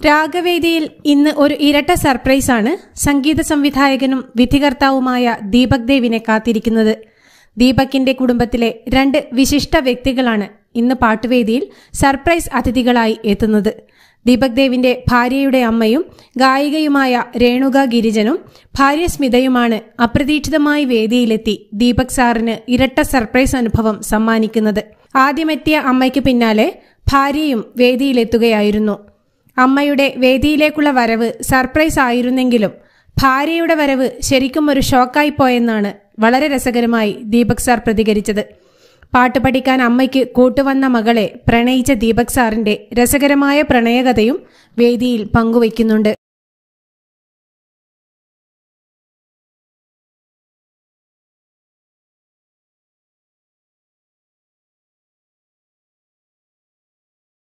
രാഗവേദിയിൽ ഇന്ന് ഒരു ഇരട്ട സർപ്രൈസാണ് സംഗീത സംവിധായകനും വിധികർത്താവുമായ ദീപക് ദേവിനെ കാത്തിരിക്കുന്നത് ദീപകിന്റെ കുടുംബത്തിലെ രണ്ട് വിശിഷ്ട വ്യക്തികളാണ് ഇന്ന് പാട്ടുവേദിയിൽ സർപ്രൈസ് അതിഥികളായി എത്തുന്നത് ദീപക് ദേവിന്റെ ഭാര്യയുടെ അമ്മയും ഗായികയുമായ രേണുക ഗിരിജനും ഭാര്യ സ്മിതയുമാണ് അപ്രതീക്ഷിതമായി വേദിയിലെത്തി ദീപക് സാറിന് ഇരട്ട സർപ്രൈസ് അനുഭവം സമ്മാനിക്കുന്നത് ആദ്യമെത്തിയ അമ്മയ്ക്ക് പിന്നാലെ ഭാര്യയും വേദിയിലെത്തുകയായിരുന്നു അമ്മയുടെ വേദിയിലേക്കുള്ള വരവ് സർപ്രൈസ് ആയിരുന്നെങ്കിലും ഭാര്യയുടെ വരവ് ശരിക്കും ഒരു ഷോക്കായി പോയെന്നാണ് വളരെ രസകരമായി ദീപക് സാർ പ്രതികരിച്ചത് പാട്ട് പഠിക്കാൻ അമ്മയ്ക്ക് കൂട്ടുവന്ന മകളെ പ്രണയിച്ച ദീപക് സാറിന്റെ രസകരമായ പ്രണയകഥയും വേദിയിൽ പങ്കുവയ്ക്കുന്നുണ്ട്